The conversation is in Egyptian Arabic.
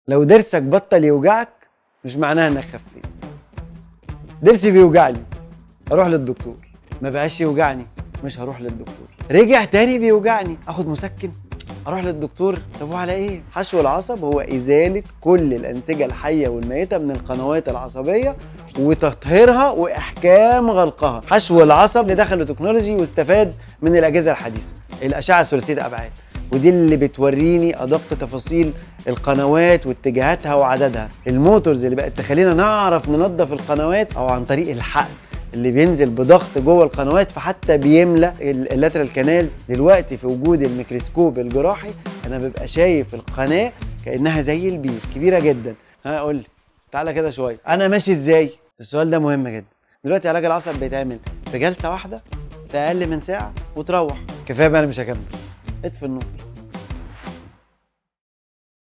لو ضرسك بطل يوجعك مش معناها انك خفيت ضرسي بيوجعني اروح للدكتور ما بقاش يوجعني مش هروح للدكتور رجع تاني بيوجعني اخد مسكن اروح للدكتور طب وعلى ايه حشو العصب هو ازاله كل الانسجه الحيه والميته من القنوات العصبيه وتطهيرها واحكام غلقها حشو العصب اللي دخلوا تكنولوجي واستفاد من الاجهزه الحديثه الاشعه ثلاثيه الابعاد ودي اللي بتوريني ادق تفاصيل القنوات واتجاهاتها وعددها الموتورز اللي بقت تخلينا نعرف ننظف القنوات او عن طريق الحقن اللي بينزل بضغط جوه القنوات فحتى بيملى اللاترال كانالز دلوقتي في وجود الميكروسكوب الجراحي انا ببقى شايف القناه كانها زي البيت كبيره جدا ها قول لي تعالى كده شويه انا ماشي ازاي السؤال ده مهم جدا دلوقتي علاج العصب بيتعمل في جلسه واحده في اقل من ساعه وتروح كفايه بقى انا مش هكمل اطفي النور